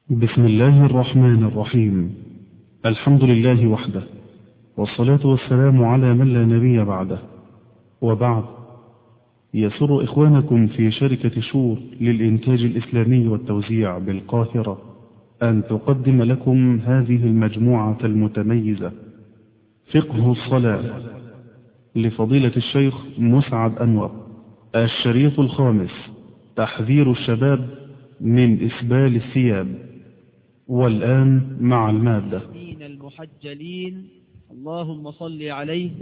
بسم الله الرحمن الرحيم الحمد لله وحده والصلاة والسلام على من لا نبي بعده وبعد يسر إخوانكم في شركة شور للإنتاج الإسلامي والتوزيع بالقاهرة أن تقدم لكم هذه المجموعة المتميزة فقه الصلاة لفضيلة الشيخ مسعد أنور الشريط الخامس تحذير الشباب من إسبال الثياب والآن مع المادة من المحجلين اللهم صل عليه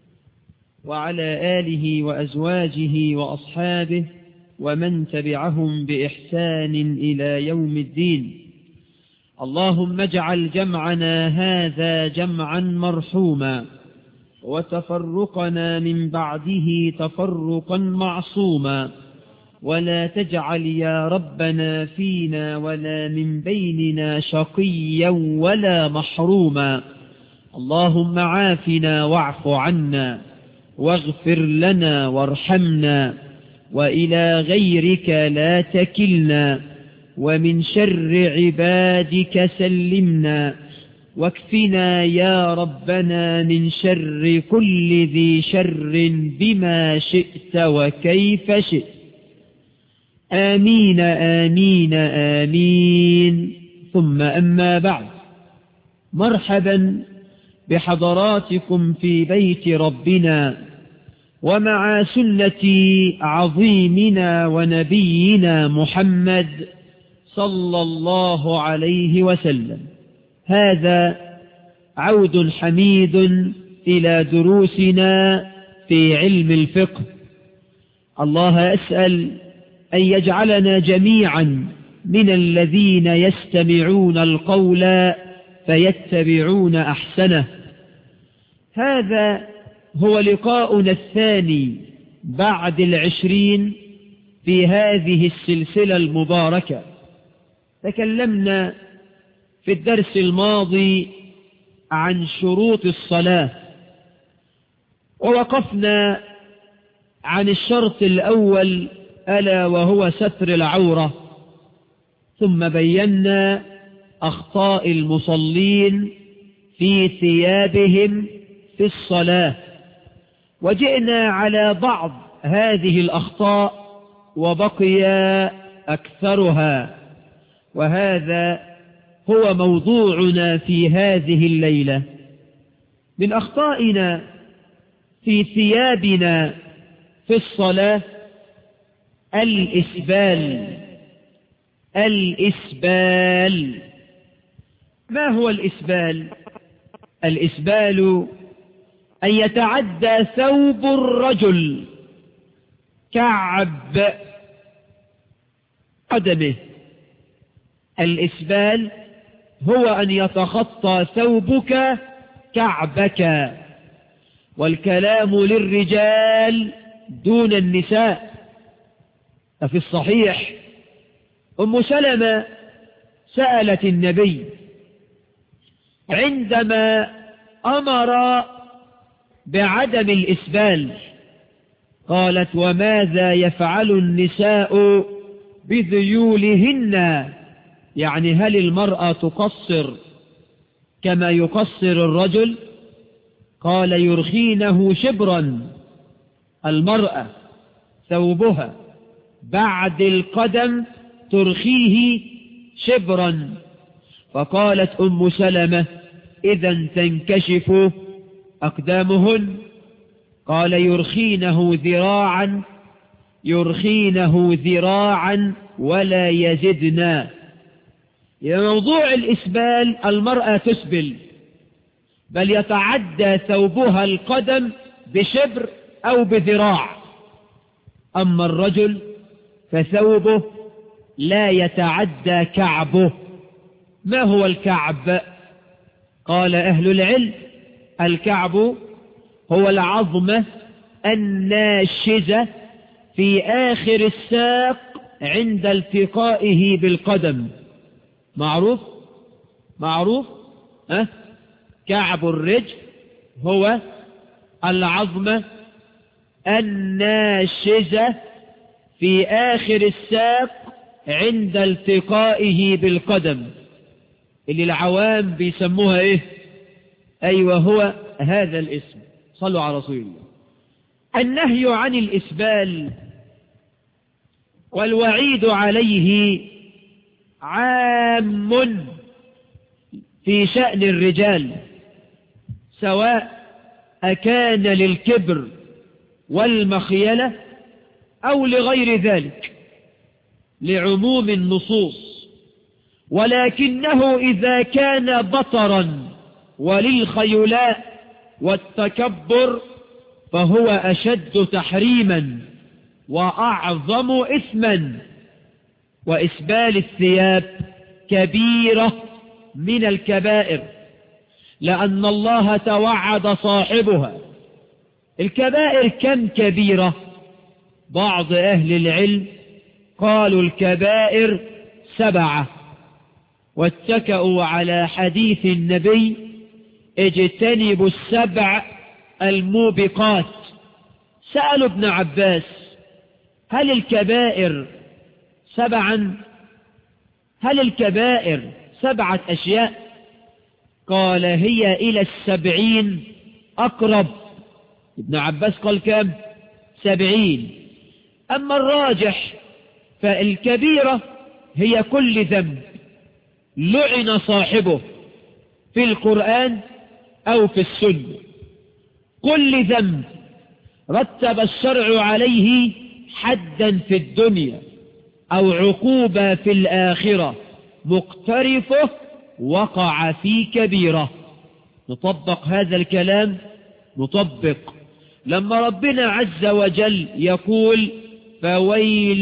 وعلى آله وأزواجه وأصحابه ومن تبعهم بإحسان إلى يوم الدين اللهم اجعل جمعنا هذا جمعا مرحوما وتفرقنا من بعده تفرقا معصوما ولا تجعل يا ربنا فينا ولا من بيننا شقيا ولا محروما اللهم عافنا واعف عنا واغفر لنا وارحمنا وإلى غيرك لا تكلنا ومن شر عبادك سلمنا واكفنا يا ربنا من شر كل ذي شر بما شئت وكيف شئت آمين آمين آمين ثم أما بعد مرحبا بحضراتكم في بيت ربنا ومع سنة عظيمنا ونبينا محمد صلى الله عليه وسلم هذا عود حميد إلى دروسنا في علم الفقه الله أسأل أن يجعلنا جميعا من الذين يستمعون القول فيتبعون أحسنه هذا هو لقاؤنا الثاني بعد العشرين في هذه السلسلة المباركة تكلمنا في الدرس الماضي عن شروط الصلاة ووقفنا عن الشرط الأول ألا وهو ستر العورة ثم بينا أخطاء المصلين في ثيابهم في الصلاة وجئنا على بعض هذه الأخطاء وبقي أكثرها وهذا هو موضوعنا في هذه الليلة من أخطائنا في ثيابنا في الصلاة الإسبال الإسبال ما هو الإسبال الإسبال أن يتعدى ثوب الرجل كعب قدمه الإسبال هو أن يتخطى ثوبك كعبك والكلام للرجال دون النساء ففي الصحيح أم سلمة سألت النبي عندما أمر بعدم الإسبال قالت وماذا يفعل النساء بذيولهن يعني هل المرأة تقصر كما يقصر الرجل قال يرخينه شبرا المرأة ثوبها بعد القدم ترخيه شبرا فقالت أم سلمة إذا تنكشف أقدامهن قال يرخينه ذراعا يرخينه ذراعا ولا يزدنا موضوع الإسبال المرأة تسبل بل يتعدى ثوبها القدم بشبر أو بذراع أما الرجل فثوبه لا يتعدى كعبه ما هو الكعب قال أهل العلم الكعب هو العظمة الناشزة في آخر الساق عند التقائه بالقدم معروف معروف أه؟ كعب الرجل هو العظمة الناشزة في آخر الساق عند التقائه بالقدم اللي العوام بيسموها ايه ايوه هو هذا الاسم صلوا على رسول الله النهي عن الاسبال والوعيد عليه عام في شأن الرجال سواء أكان للكبر والمخيلة أو لغير ذلك لعموم النصوص ولكنه إذا كان بطرا وللخيلاء والتكبر فهو أشد تحريما وأعظم إثما وإسبال الثياب كبيرة من الكبائر لأن الله توعد صاحبها الكبائر كم كبيرة بعض أهل العلم قالوا الكبائر سبعة واتكأوا على حديث النبي اجتنبوا السبع الموبقات سألوا ابن عباس هل الكبائر سبعا هل الكبائر سبعة أشياء قال هي إلى السبعين أقرب ابن عباس قال كم سبعين أما الراجح فالكبيرة هي كل ذنب لعن صاحبه في القرآن أو في السنة كل ذنب رتب الشرع عليه حدا في الدنيا أو عقوبة في الآخرة مقترفه وقع في كبيرة نطبق هذا الكلام نطبق لما ربنا عز وجل يقول فويل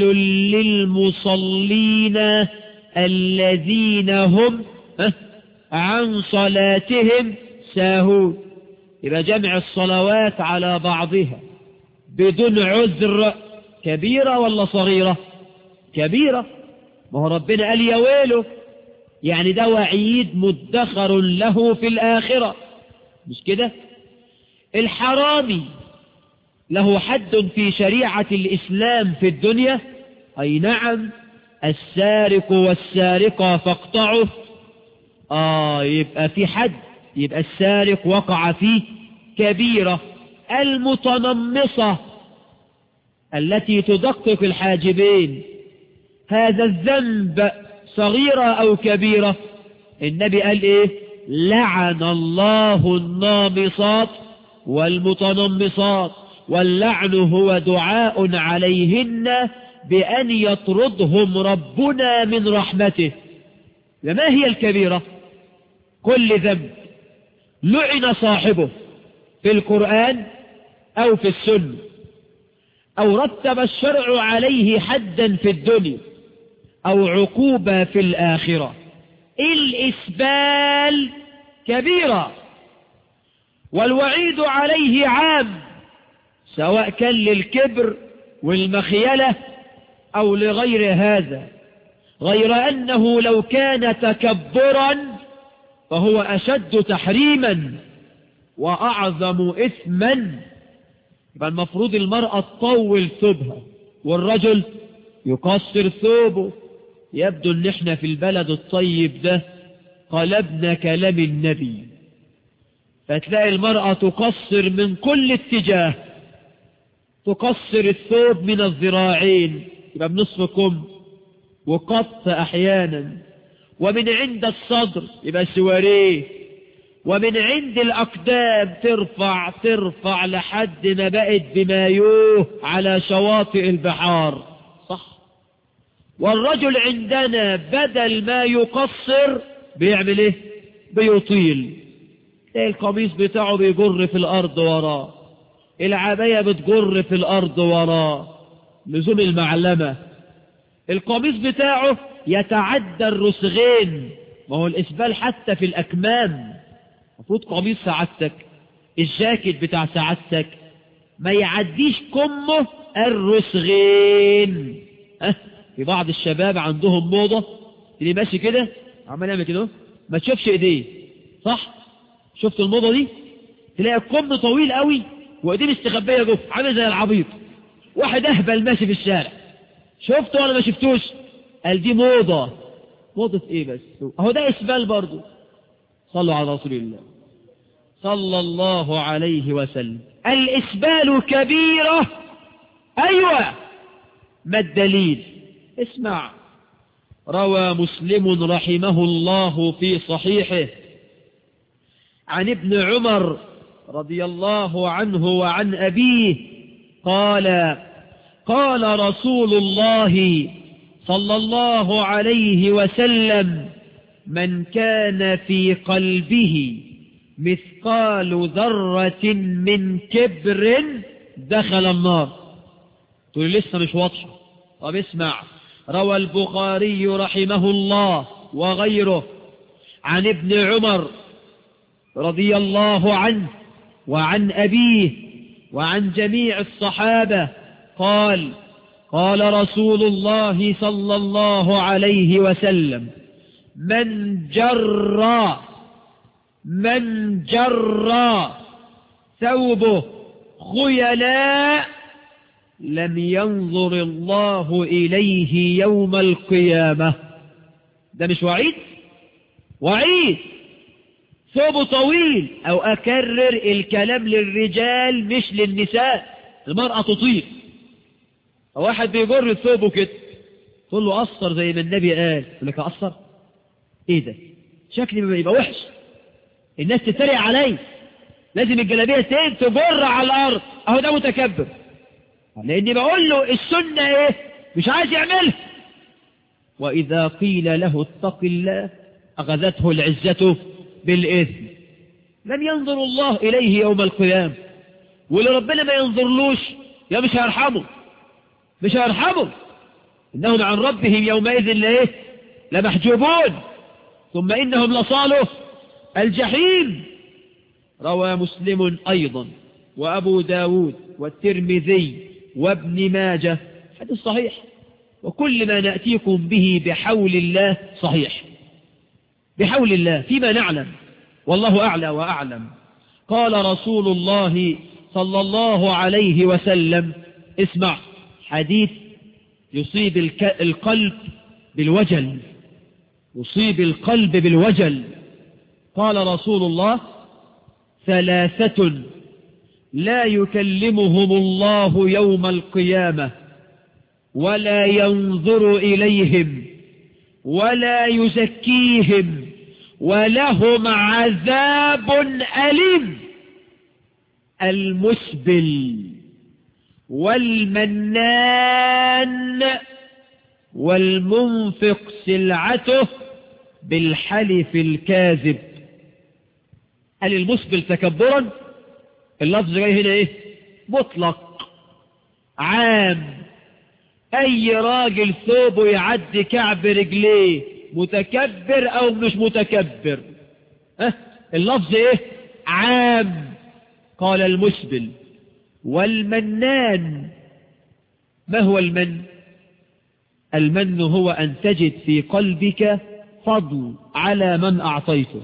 للمصلين الذين هم عن صلاتهم ساهون إذا جمع الصلوات على بعضها بدون عذر كبيرة ولا صغيرة كبيرة ما هو ربنا قال يا ويله يعني ده وعيد مدخر له في الآخرة مش كده الحرامي له حد في شريعة الإسلام في الدنيا أي نعم السارق والسارقة فاقطعوا آه يبقى في حد يبقى السارق وقع فيه كبيرة المتنمصة التي تدقق الحاجبين هذا الذنب صغيرة أو كبيرة النبي قال إيه لعن الله النامصات والمتنمصات واللعن هو دعاء عليهن بأن يطردهم ربنا من رحمته وما هي الكبيرة كل ذنب لعن صاحبه في القرآن أو في السنة أو رتب الشرع عليه حدا في الدنيا أو عقوبة في الآخرة الإسبال كبيرة والوعيد عليه عام سواء كان للكبر والمخيلة أو لغير هذا غير أنه لو كان تكبرا فهو أشد تحريما وأعظم إثما يبقى المفروض المرأة تطول ثوبها والرجل يقصر ثوبه يبدو ان احنا في البلد الطيب ده قلبنا كلام النبي فتلاقي المرأة تقصر من كل اتجاه تقصر الثوب من الذراعين يبقى بنصف كم وقط احيانا ومن عند الصدر يبقى سواريه ومن عند الأقدام ترفع ترفع لحد ما بقت بمايوه على شواطئ البحار صح والرجل عندنا بدل ما يقصر بيعمل ايه بيطيل ايه القميص بتاعه بيجر في الأرض وراه العباية بتجر في الأرض وراه لزوم المعلمة القميص بتاعه يتعدى الرسغين ما هو الإسبال حتى في الأكمام المفروض قميص سعادتك الجاكيت بتاع سعادتك ما يعديش كمه الرسغين أه في بعض الشباب عندهم موضة اللي ماشي كده عمال يعمل كده ما تشوفش ايديه صح شفت الموضة دي تلاقي الكم طويل قوي وايديه مستخبيه جوه عامل زي العبيط واحد اهبل ماشي في الشارع شفته ولا ما شفتوش قال دي موضة موضة ايه بس اهو ده اسبال برضو صلوا على رسول الله صلى الله عليه وسلم الاسبال كبيرة ايوه ما الدليل اسمع روى مسلم رحمه الله في صحيحه عن ابن عمر رضي الله عنه وعن أبيه قال قال رسول الله صلى الله عليه وسلم من كان في قلبه مثقال ذرة من كبر دخل النار تقول لسه مش واضحة طب اسمع روى البخاري رحمه الله وغيره عن ابن عمر رضي الله عنه وعن أبيه وعن جميع الصحابة قال قال رسول الله صلى الله عليه وسلم من جر من جر ثوبه خيلاء لم ينظر الله إليه يوم القيامة ده مش وعيد وعيد ثوبه طويل أو أكرر الكلام للرجال مش للنساء المرأة تطيل واحد بيجر ثوبه كده تقول له قصر زي ما النبي قال يقول لك أقصر ايه ده شكلي يبقى وحش الناس تتريق علي لازم الجلابيه تجر على الارض اهو ده متكبر لاني بقول له السنه ايه مش عايز يعملها واذا قيل له اتق الله اخذته العزه بالاثم لن ينظر الله اليه يوم القيامه واللي ربنا ما ينظرلوش يا مش هيرحمه مش هيرحمه انهم عن ربهم يومئذ لايه لمحجوبون ثم انهم لصالوا الجحيم روى مسلم ايضا وابو داود والترمذي وابن ماجه حديث صحيح وكل ما نأتيكم به بحول الله صحيح بحول الله فيما نعلم والله أعلى وأعلم قال رسول الله صلى الله عليه وسلم اسمع حديث يصيب القلب بالوجل يصيب القلب بالوجل قال رسول الله ثلاثة لا يكلمهم الله يوم القيامة ولا ينظر إليهم ولا يزكيهم ولهم عذاب أليم المسبل والمنان والمنفق سلعته بالحلف الكاذب قال المسبل تكبرا اللفظ جاي هنا ايه مطلق عام اي راجل ثوبه يعدي كعب رجليه متكبر او مش متكبر اه اللفظ ايه عام قال المسبل والمنان ما هو المن المن هو ان تجد في قلبك فضل على من اعطيته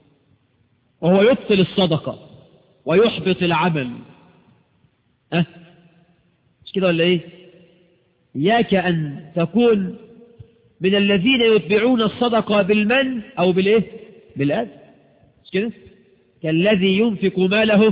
وهو يبطل الصدقة ويحبط العمل أه؟ مش كده ولا ايه إياك أن تكون من الذين يتبعون الصدقة بالمن أو بالإيه بالأذى مش كده كالذي ينفق ماله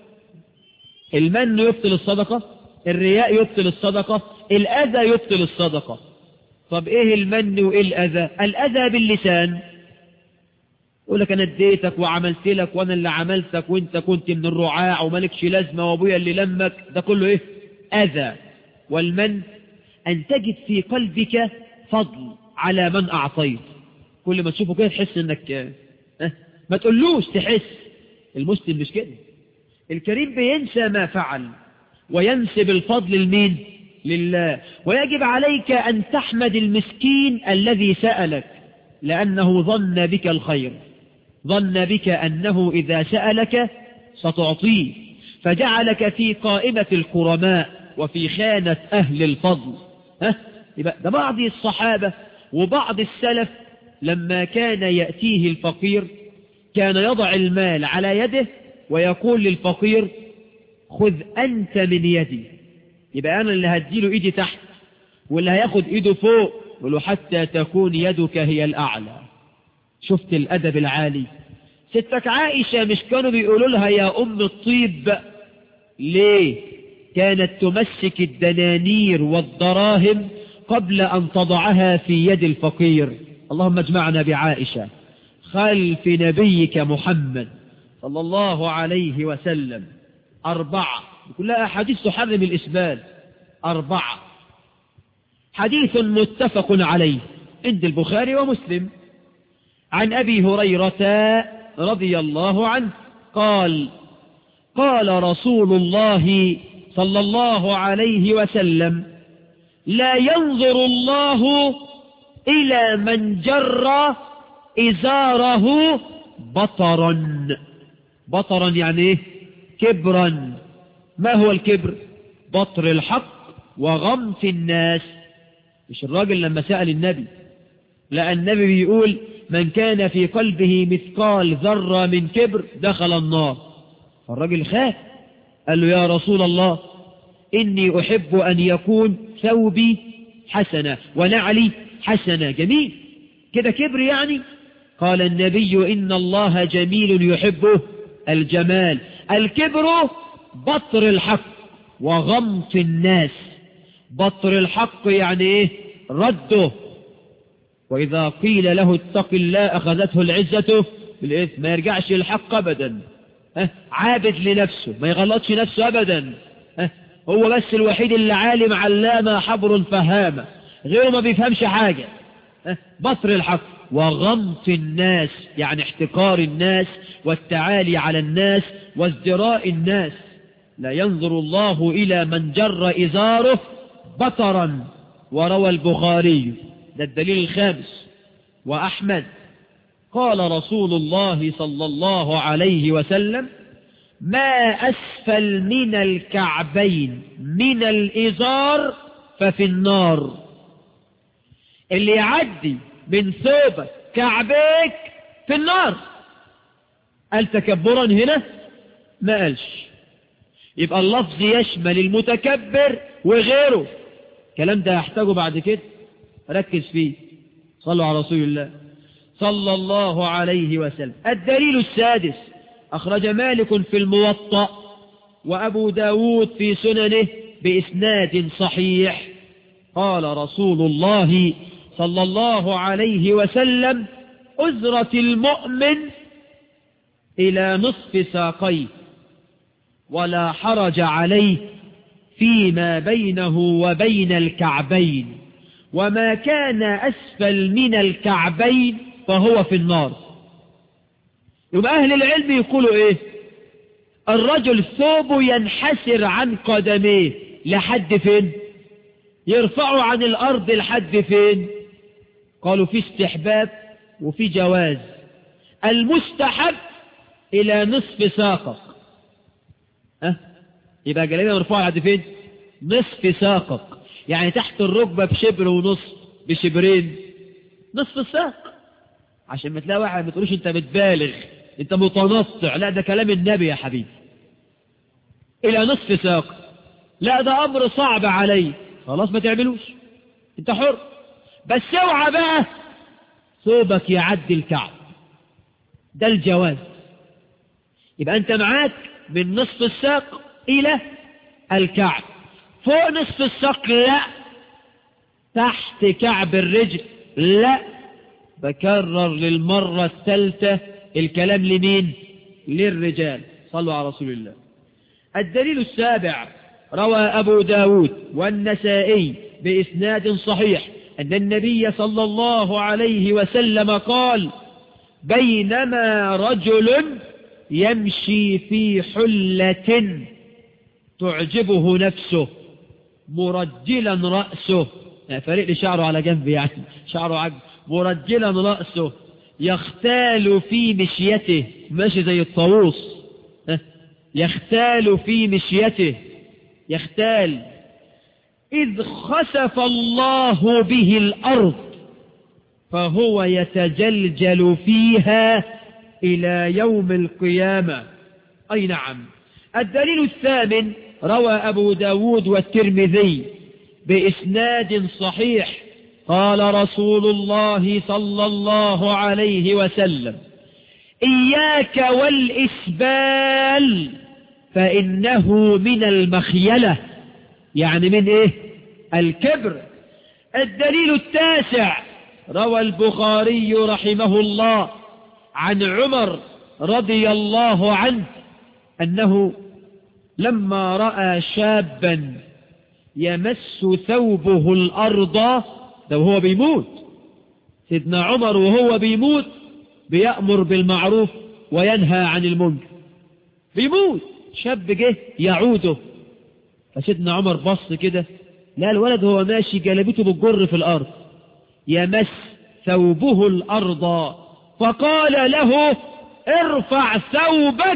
المن يبطل الصدقة الرياء يبطل الصدقة الأذى يبطل الصدقة طب إيه المن وإيه الأذى الأذى باللسان يقول لك أنا اديتك وعملت لك وأنا اللي عملتك وأنت كنت من الرعاع ومالكش لازمة وأبويا اللي لمك ده كله إيه أذى والمن أن تجد في قلبك فضل على من أعطيت كل ما تشوفه كده تحس أنك أه ما تقولوش تحس المسلم مش كده الكريم بينسى ما فعل وينسب الفضل لمين لله ويجب عليك أن تحمد المسكين الذي سألك لأنه ظن بك الخير ظن بك أنه إذا سألك ستعطيه فجعلك في قائمة الكرماء وفي خانة أهل الفضل ها؟ يبقى ده بعض الصحابة وبعض السلف لما كان يأتيه الفقير كان يضع المال على يده ويقول للفقير خذ أنت من يدي يبقى أنا اللي هديله إيدي تحت واللي هياخد إيده فوق ولو حتى تكون يدك هي الأعلى شفت الأدب العالي ستك عائشة مش كانوا بيقولوا لها يا أم الطيب ليه كانت تمسك الدنانير والدراهم قبل أن تضعها في يد الفقير اللهم اجمعنا بعائشة خلف نبيك محمد صلى الله عليه وسلم أربعة كلها أحاديث تحرم الإسبال أربعة حديث متفق عليه عند البخاري ومسلم عن أبي هريرة رضي الله عنه قال قال رسول الله صلى الله عليه وسلم لا ينظر الله إلى من جر إزاره بطرا بطرا يعني ايه كبرا ما هو الكبر بطر الحق وغمط الناس مش الراجل لما سأل النبي لا النبي بيقول من كان في قلبه مثقال ذرة من كبر دخل النار فالراجل خاف قال له يا رسول الله إني أحب أن يكون ثوبي حسنة ونعلي حسنة جميل كده كبر يعني قال النبي إن الله جميل يحبه الجمال الكبر بطر الحق وغمط الناس بطر الحق يعني ايه رده وإذا قيل له اتق الله أخذته العزة بالإثم ما يرجعش الحق أبدا ها؟ عابد لنفسه ما يغلطش نفسه أبدا ها؟ هو بس الوحيد اللي عالم علامة حبر فهامة غيره ما بيفهمش حاجة ها؟ بطر الحق وغمط الناس يعني احتقار الناس والتعالي على الناس وازدراء الناس لا ينظر الله إلى من جر إزاره بطرا وروى البخاري ده الدليل الخامس وأحمد قال رسول الله صلى الله عليه وسلم ما أسفل من الكعبين من الإزار ففي النار اللي يعدي من ثوبك كعبيك في النار قال تكبرا هنا ما قالش يبقى اللفظ يشمل المتكبر وغيره الكلام ده هحتاجه بعد كده ركز فيه صلوا على رسول الله صلى الله عليه وسلم الدليل السادس أخرج مالك في الموطأ وأبو داود في سننه بإسناد صحيح قال رسول الله صلى الله عليه وسلم أزرة المؤمن إلى نصف ساقيه ولا حرج عليه فيما بينه وبين الكعبين وما كان أسفل من الكعبين فهو في النار يبقى أهل العلم يقولوا إيه الرجل ثوبه ينحسر عن قدميه لحد فين يرفعه عن الأرض لحد فين قالوا في استحباب وفي جواز المستحب إلى نصف ساقك أه؟ يبقى جلابية مرفوعة لحد فين نصف ساقك يعني تحت الركبة بشبر ونص بشبرين نصف الساق عشان ما تلاقي واحد ما تقولوش انت بتبالغ انت متنطع لا ده كلام النبي يا حبيبي الى نصف ساق لا ده امر صعب علي خلاص ما تعملوش انت حر بس اوعى بقى ثوبك يعدي الكعب ده الجواز يبقى انت معاك من نصف الساق الى الكعب فوق نصف الساق لا تحت كعب الرجل لا بكرر للمرة الثالثة الكلام لمين للرجال صلوا على رسول الله الدليل السابع روى أبو داود والنسائي بإسناد صحيح أن النبي صلى الله عليه وسلم قال بينما رجل يمشي في حلة تعجبه نفسه مرجلا رأسه يعني فريق لي شعره على جنب يعني شعره عجب مرجلا رأسه يختال في مشيته ماشي زي الطاووس يختال في مشيته يختال إذ خسف الله به الأرض فهو يتجلجل فيها إلى يوم القيامة أي نعم الدليل الثامن روى أبو داود والترمذي بإسناد صحيح قال رسول الله صلى الله عليه وسلم إياك والإسبال فإنه من المخيلة يعني من إيه الكبر الدليل التاسع روى البخاري رحمه الله عن عمر رضي الله عنه أنه لما رأى شابا يمس ثوبه الأرض ده وهو بيموت سيدنا عمر وهو بيموت بيأمر بالمعروف وينهى عن المنكر بيموت شاب جه يعوده فسيدنا عمر بص كده لا الولد هو ماشي جلبته بالجر في الأرض يمس ثوبه الأرض فقال له ارفع ثوبك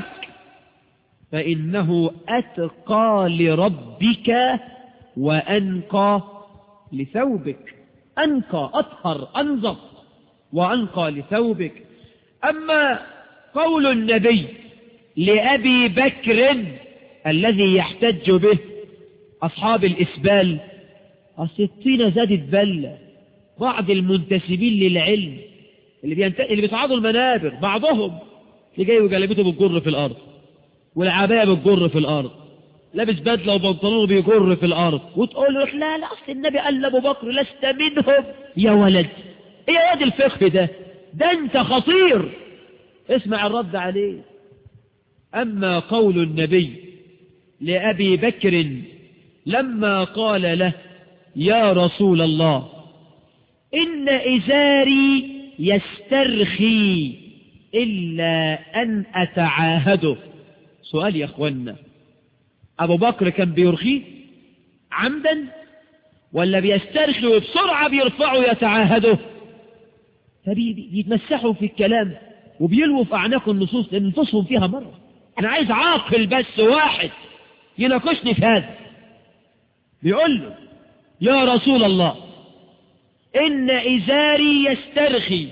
فإنه أتقى لربك وأنقى لثوبك أنقى أطهر أنظف وأنقى لثوبك أما قول النبي لأبي بكر الذي يحتج به أصحاب الإسبال الستين زادت بلة بعض المنتسبين للعلم اللي, بينت... اللي بيصعدوا المنابر بعضهم اللي جاي وجلبته بالجر في الأرض والعباية بالجر في الأرض لابس بدلة وبنطلونه بيجر في الأرض وتقول له لا لا أصل النبي قال لأبو بكر لست منهم يا ولد إيه يا واد الفقه ده ده أنت خطير اسمع الرد عليه أما قول النبي لأبي بكر لما قال له يا رسول الله إن إزاري يسترخي إلا أن أتعاهده سؤال يا أخوانا أبو بكر كان بيرخيه عمدا ولا بيسترخي وبسرعة بيرفعه يتعاهده فبيتمسحوا في الكلام وبيلووا في أعناق النصوص لأن نصوصهم فيها مرة أنا عايز عاقل بس واحد يناقشني في هذا بيقول له يا رسول الله إن إزاري يسترخي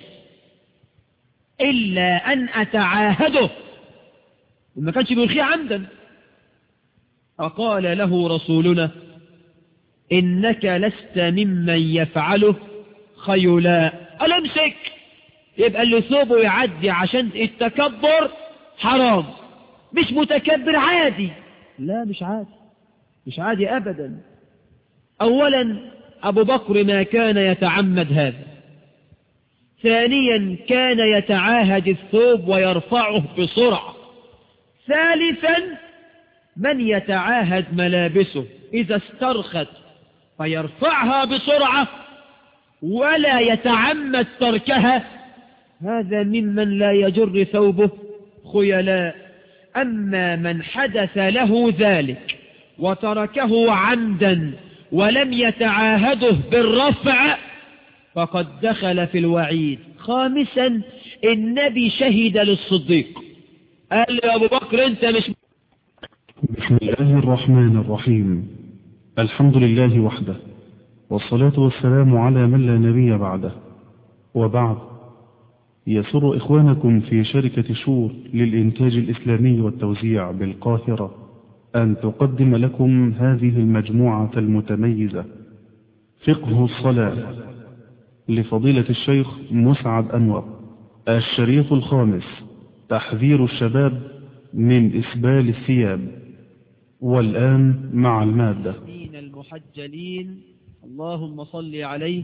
إلا أن أتعاهده وما كانش بيرخيه عمدا فقال له رسولنا إنك لست ممن يفعله خيلاء قال امسك يبقى اللي ثوبه يعدي عشان التكبر حرام مش متكبر عادي لا مش عادي مش عادي أبدا أولا أبو بكر ما كان يتعمد هذا ثانيا كان يتعاهد الثوب ويرفعه بسرعة ثالثا من يتعاهد ملابسه إذا استرخت فيرفعها بسرعة ولا يتعمد تركها هذا ممن لا يجر ثوبه خيلاء أما من حدث له ذلك وتركه عمدا ولم يتعاهده بالرفع فقد دخل في الوعيد خامسا النبي شهد للصديق قال يا أبو بكر أنت مش بسم الله الرحمن الرحيم الحمد لله وحده والصلاة والسلام على من لا نبي بعده وبعد يسر إخوانكم في شركة شور للإنتاج الإسلامي والتوزيع بالقاهرة أن تقدم لكم هذه المجموعة المتميزة فقه الصلاة لفضيلة الشيخ مسعد أنور الشريط الخامس تحذير الشباب من إسبال الثياب والآن مع المادة من المحجلين اللهم صل عليه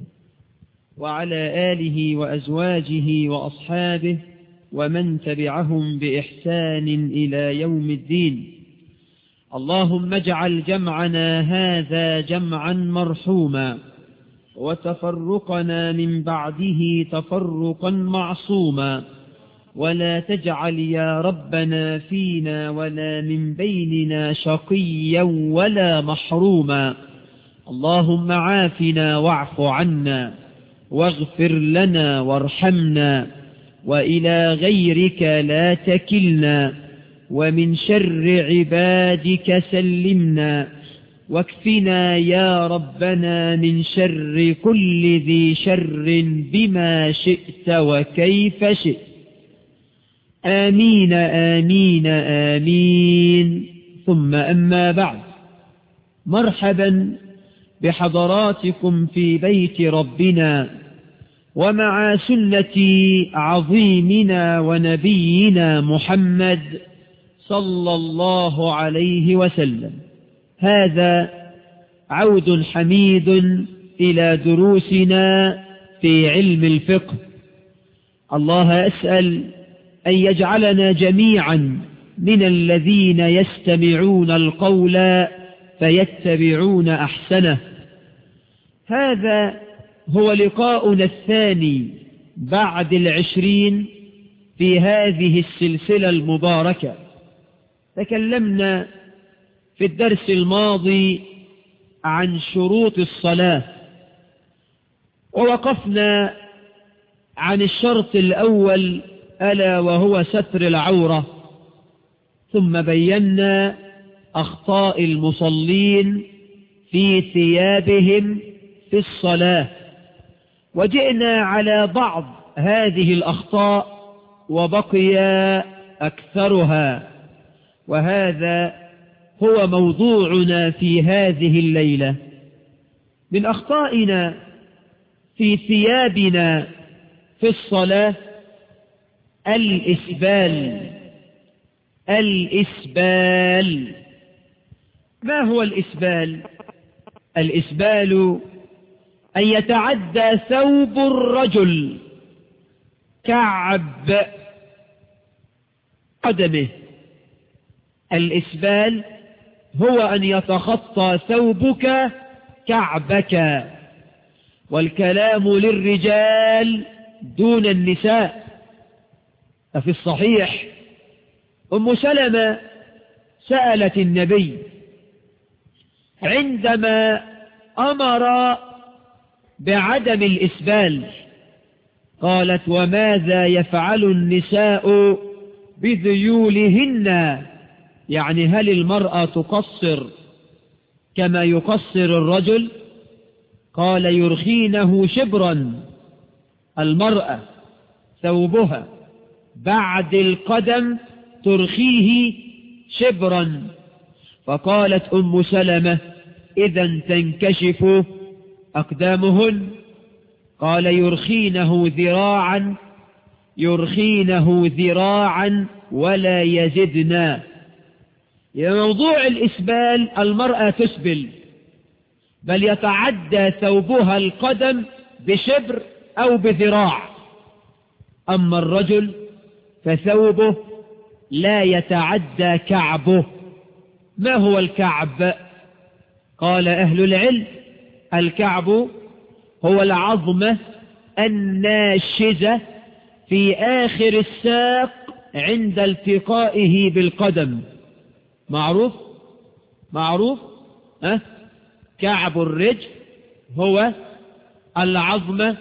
وعلى آله وأزواجه وأصحابه ومن تبعهم بإحسان إلى يوم الدين اللهم اجعل جمعنا هذا جمعا مرحوما وتفرقنا من بعده تفرقا معصوما ولا تجعل يا ربنا فينا ولا من بيننا شقيا ولا محروما اللهم عافنا واعف عنا واغفر لنا وارحمنا وإلى غيرك لا تكلنا ومن شر عبادك سلمنا واكفنا يا ربنا من شر كل ذي شر بما شئت وكيف شئت آمين آمين آمين ثم أما بعد مرحبا بحضراتكم في بيت ربنا ومع سنة عظيمنا ونبينا محمد صلى الله عليه وسلم هذا عود حميد إلى دروسنا في علم الفقه الله أسأل أن يجعلنا جميعا من الذين يستمعون القول فيتبعون أحسنه هذا هو لقاؤنا الثاني بعد العشرين في هذه السلسلة المباركة تكلمنا في الدرس الماضي عن شروط الصلاة ووقفنا عن الشرط الأول ألا وهو ستر العورة ثم بينا أخطاء المصلين في ثيابهم في الصلاة وجئنا على بعض هذه الأخطاء وبقي أكثرها وهذا هو موضوعنا في هذه الليلة من أخطائنا في ثيابنا في الصلاة الإسبال الإسبال ما هو الإسبال الإسبال أن يتعدى ثوب الرجل كعب قدمه الإسبال هو أن يتخطى ثوبك كعبك والكلام للرجال دون النساء ففي الصحيح أم سلمة سألت النبي عندما أمر بعدم الإسبال قالت وماذا يفعل النساء بذيولهن يعني هل المرأة تقصر كما يقصر الرجل قال يرخينه شبرا المرأة ثوبها بعد القدم ترخيه شبرا فقالت أم سلمة إذا تنكشف أقدامهن قال يرخينه ذراعا يرخينه ذراعا ولا يزدنا موضوع الإسبال المرأة تسبل بل يتعدى ثوبها القدم بشبر أو بذراع أما الرجل فثوبه لا يتعدى كعبه ما هو الكعب قال أهل العلم الكعب هو العظمة الناشزة في آخر الساق عند التقائه بالقدم معروف معروف أه؟ كعب الرجل هو العظمة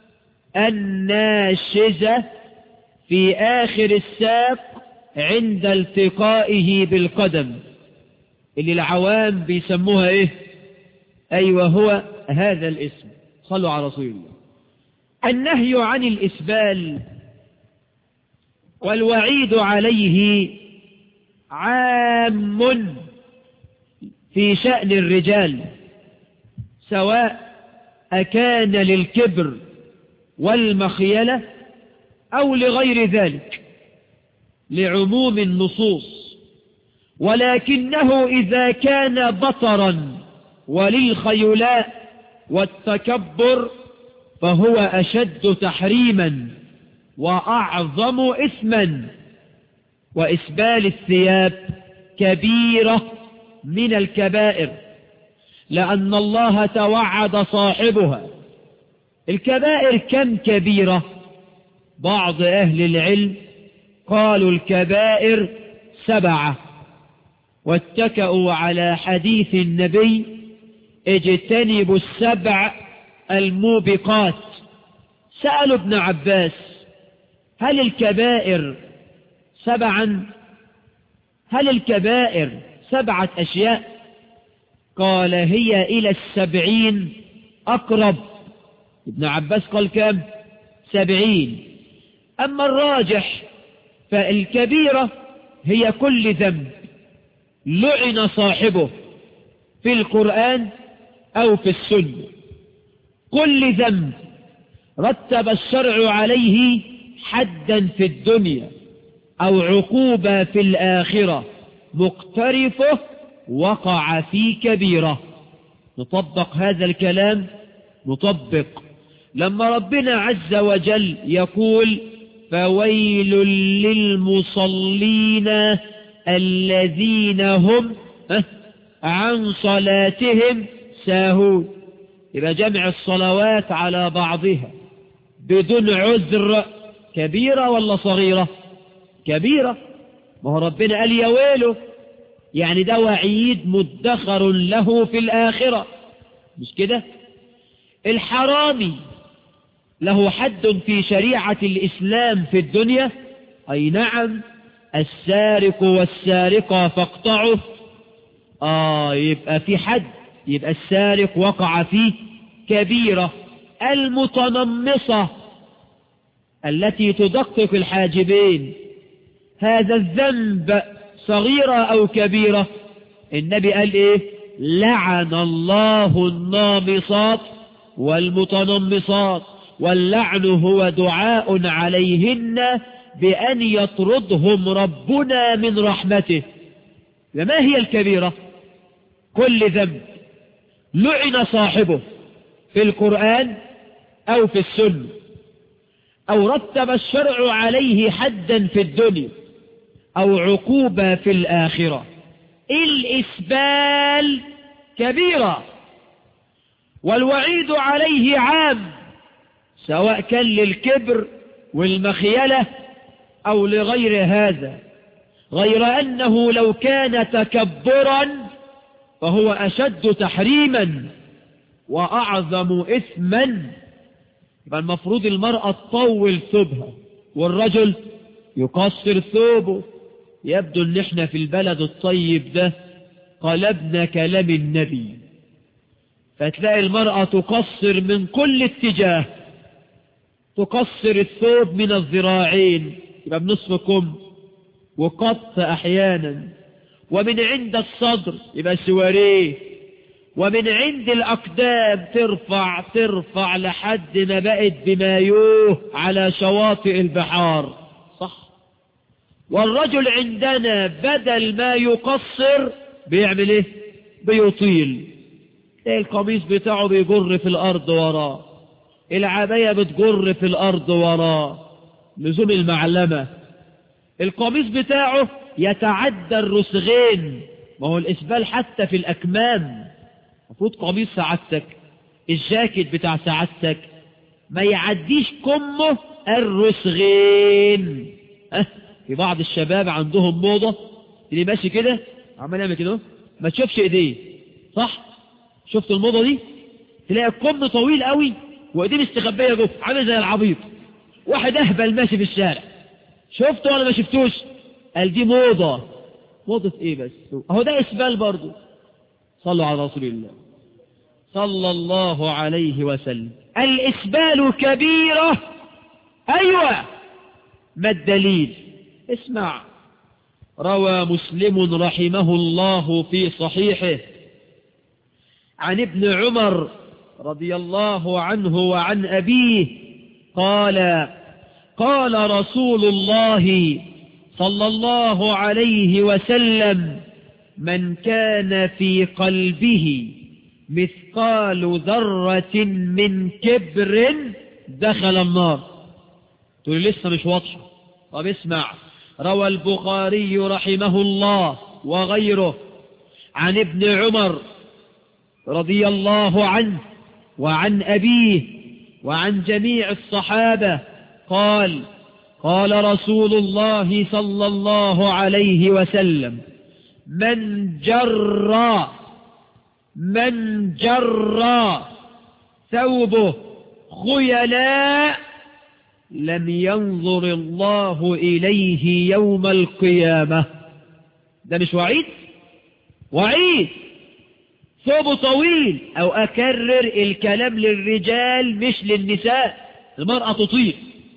الناشزة في آخر الساق عند التقائه بالقدم اللي العوام بيسموها ايه ايوه هو هذا الاسم صلوا على رسول الله النهي عن الاسبال والوعيد عليه عام في شأن الرجال سواء أكان للكبر والمخيلة أو لغير ذلك لعموم النصوص ولكنه إذا كان بطرا وللخيلاء والتكبر فهو أشد تحريما وأعظم إثما وإسبال الثياب كبيرة من الكبائر لأن الله توعد صاحبها الكبائر كم كبيرة بعض أهل العلم قالوا الكبائر سبعة واتكأوا على حديث النبي اجتنبوا السبع الموبقات سألوا ابن عباس هل الكبائر سبعا هل الكبائر سبعة أشياء قال هي إلى السبعين أقرب ابن عباس قال كم سبعين أما الراجح فالكبيرة هي كل ذنب لعن صاحبه في القرآن أو في السنة كل ذنب رتب الشرع عليه حدا في الدنيا أو عقوبة في الآخرة مقترفه وقع في كبيرة نطبق هذا الكلام نطبق لما ربنا عز وجل يقول فويل للمصلين الذين هم عن صلاتهم ساهون يبقى جمع الصلوات على بعضها بدون عذر كبيرة ولا صغيرة كبيرة ما هو ربنا قال يا ويله يعني ده وعيد مدخر له في الآخرة مش كده الحرامي له حد في شريعة الإسلام في الدنيا أي نعم السارق والسارقة فاقطعوا آه يبقى في حد يبقى السارق وقع فيه كبيرة المتنمصة التي تدقق الحاجبين هذا الذنب صغيرة أو كبيرة النبي قال إيه لعن الله النامصات والمتنمصات واللعن هو دعاء عليهن بأن يطردهم ربنا من رحمته وما هي الكبيرة كل ذنب لعن صاحبه في القرآن أو في السنة أو رتب الشرع عليه حدا في الدنيا أو عقوبة في الآخرة الإسبال كبيرة والوعيد عليه عام سواء كان للكبر والمخيلة أو لغير هذا غير أنه لو كان تكبرا فهو أشد تحريما وأعظم إثما يبقى المفروض المرأة تطول ثوبها والرجل يقصر ثوبه يبدو ان احنا في البلد الطيب ده قلبنا كلام النبي فتلاقي المرأة تقصر من كل اتجاه تقصر الثوب من الذراعين يبقى بنصف كم وقط احيانا ومن عند الصدر يبقى سواريه ومن عند الأقدام ترفع ترفع لحد ما بقت بمايوه على شواطئ البحار صح والرجل عندنا بدل ما يقصر بيعمل ايه بيطيل ايه القميص بتاعه بيجر في الأرض وراه العباية بتجر في الأرض وراه لزوم المعلمة القميص بتاعه يتعدى الرسغين ما هو الإسبال حتى في الأكمام المفروض قميص سعادتك الجاكيت بتاع سعادتك ما يعديش كمه الرسغين أه في بعض الشباب عندهم موضة اللي ماشي كده عمال يعمل كده ما تشوفش ايديه صح شفت الموضة دي تلاقي الكم طويل قوي وايديه مستخبيه جوه عامل زي العبيط واحد اهبل ماشي في الشارع شفته ولا ما شفتوش قال دي موضة موضة ايه بس اهو ده اسبال برضو صلوا على رسول الله صلى الله عليه وسلم الاسبال كبيرة ايوه ما الدليل اسمع روى مسلم رحمه الله في صحيحه عن ابن عمر رضي الله عنه وعن أبيه قال قال رسول الله صلى الله عليه وسلم من كان في قلبه مثقال ذرة من كبر دخل النار تقول لسه مش واضحة طب اسمع روى البخاري رحمه الله وغيره عن ابن عمر رضي الله عنه وعن أبيه وعن جميع الصحابة قال قال رسول الله صلى الله عليه وسلم من جر من جر ثوبه خيلاء لم ينظر الله إليه يوم القيامة ده مش وعيد وعيد ثوبه طويل أو أكرر الكلام للرجال مش للنساء المرأة تطيل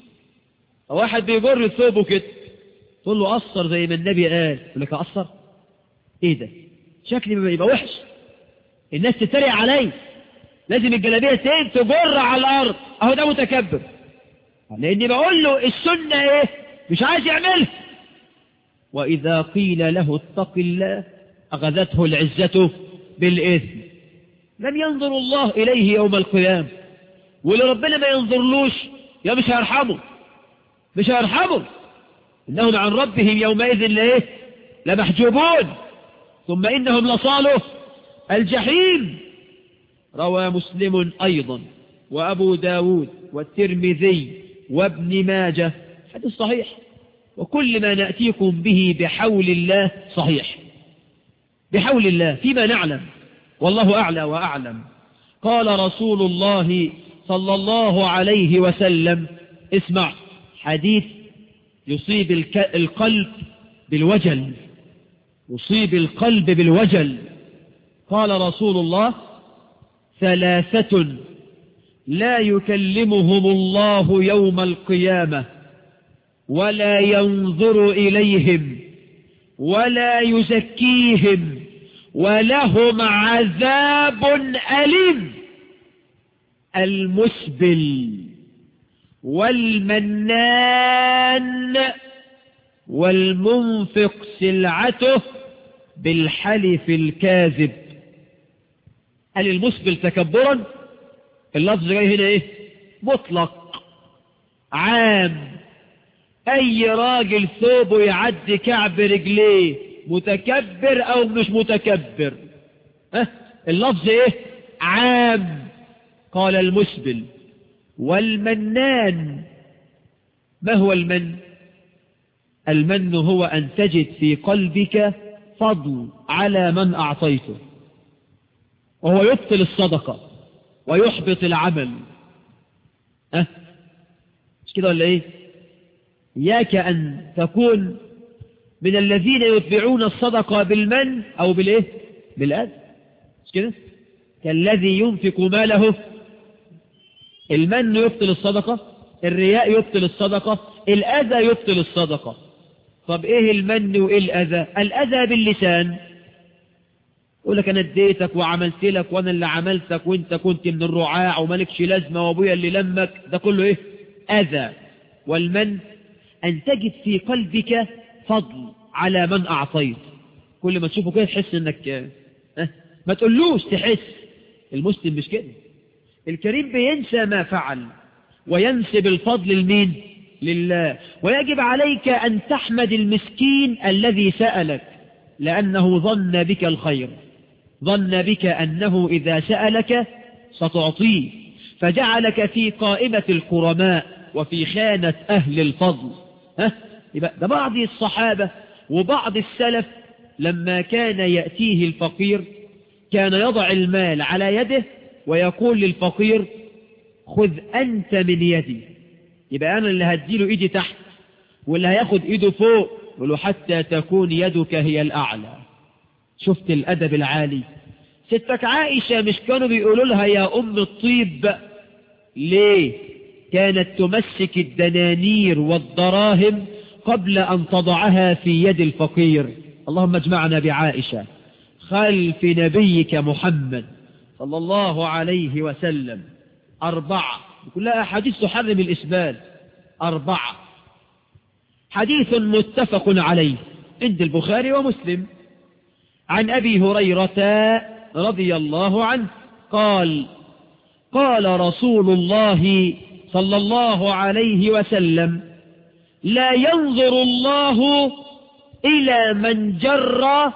واحد بيجر ثوبه كده تقول له قصر زي ما النبي قال يقول لك أقصر ايه ده شكلي يبقى وحش الناس تتريق عليه لازم الجلابية تين تجر على الأرض أهو ده متكبر لأني بقول له السنة إيه مش عايز يعملها وإذا قيل له اتق الله أخذته العزة بالإثم لم ينظر الله إليه يوم القيامة واللي ربنا ما ينظرلوش يا مش هيرحمه مش هيرحمه إنهم عن ربهم يومئذ لإيه لمحجوبون ثم إنهم لصالوا الجحيم روى مسلم أيضا وأبو داود والترمذي وابن ماجه حديث صحيح وكل ما نأتيكم به بحول الله صحيح بحول الله فيما نعلم والله أعلى وأعلم قال رسول الله صلى الله عليه وسلم اسمع حديث يصيب القلب بالوجل يصيب القلب بالوجل قال رسول الله ثلاثة لا يكلمهم الله يوم القيامة ولا ينظر إليهم ولا يزكيهم ولهم عذاب أليم المسبل والمنان والمنفق سلعته بالحلف الكاذب قال المسبل تكبرا اللفظ جاي هنا ايه مطلق عام اي راجل ثوبه يعدي كعب رجليه متكبر او مش متكبر ها اللفظ ايه عام قال المسبل والمنان ما هو المن المن هو أن تجد في قلبك فضل على من أعطيته وهو يبطل الصدقة ويحبط العمل أه؟ مش كده ولا ايه إياك أن تكون من الذين يتبعون الصدقة بالمن أو بالإيه بالأذى مش كده كالذي ينفق ماله المن يبطل الصدقة الرياء يبطل الصدقة الأذى يبطل الصدقة طب إيه المن وإيه الأذى الأذى باللسان يقول لك أنا اديتك وعملت لك وأنا اللي عملتك وأنت كنت من الرعاع ومالكش لازمة وأبويا اللي لمك ده كله إيه أذى والمن أن تجد في قلبك فضل على من أعطيت كل ما تشوفه كده تحس أنك أه ما تقولوش تحس المسلم مش كده الكريم بينسى ما فعل وينسب الفضل لمين لله ويجب عليك أن تحمد المسكين الذي سألك لأنه ظن بك الخير ظن بك أنه إذا سألك ستعطيه فجعلك في قائمة الكرماء وفي خانة أهل الفضل ها؟ يبقى ده بعض الصحابة وبعض السلف لما كان يأتيه الفقير كان يضع المال على يده ويقول للفقير خذ أنت من يدي يبقى أنا اللي هديله إيدي تحت واللي هياخد إيده فوق ولو حتى تكون يدك هي الأعلى شفت الأدب العالي ستك عائشة مش كانوا بيقولوا لها يا أم الطيب ليه كانت تمسك الدنانير والدراهم قبل أن تضعها في يد الفقير اللهم اجمعنا بعائشة خلف نبيك محمد صلى الله عليه وسلم أربعة كلها أحاديث تحرم الإسبال أربعة حديث متفق عليه عند البخاري ومسلم عن أبي هريرة رضي الله عنه قال قال رسول الله صلى الله عليه وسلم لا ينظر الله إلى من جر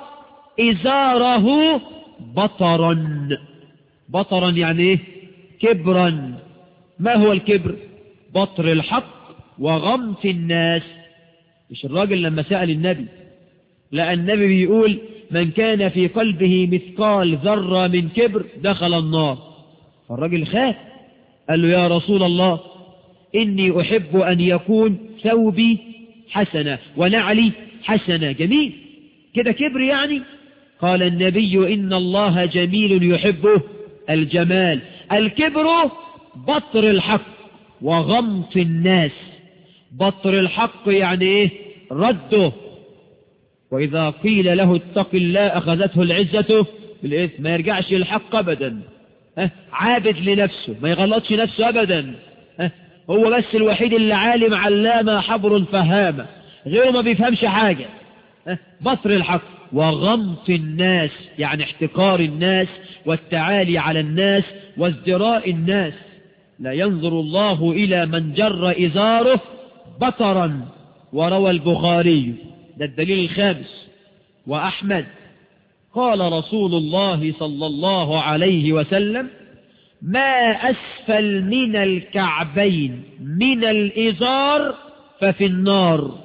إزاره بطرا بطرا يعني ايه كبرا ما هو الكبر بطر الحق وغمط الناس مش الراجل لما سأل النبي لا النبي بيقول من كان في قلبه مثقال ذرة من كبر دخل النار فالراجل خاف قال له يا رسول الله إني أحب أن يكون ثوبي حسنة ونعلي حسنة جميل كده كبر يعني قال النبي إن الله جميل يحبه الجمال الكبر بطر الحق وغمط الناس بطر الحق يعني ايه رده وإذا قيل له اتق الله أخذته العزة بالإثم ما يرجعش للحق أبدا ها عابد لنفسه ما يغلطش نفسه أبدا ها هو بس الوحيد اللي عالم علامة حبر فهامة غيره ما بيفهمش حاجة ها بطر الحق وغمط الناس يعني احتقار الناس والتعالي على الناس وازدراء الناس لا ينظر الله إلى من جر إزاره بطرا وروى البخاري ده الدليل الخامس وأحمد قال رسول الله صلى الله عليه وسلم ما أسفل من الكعبين من الإزار ففي النار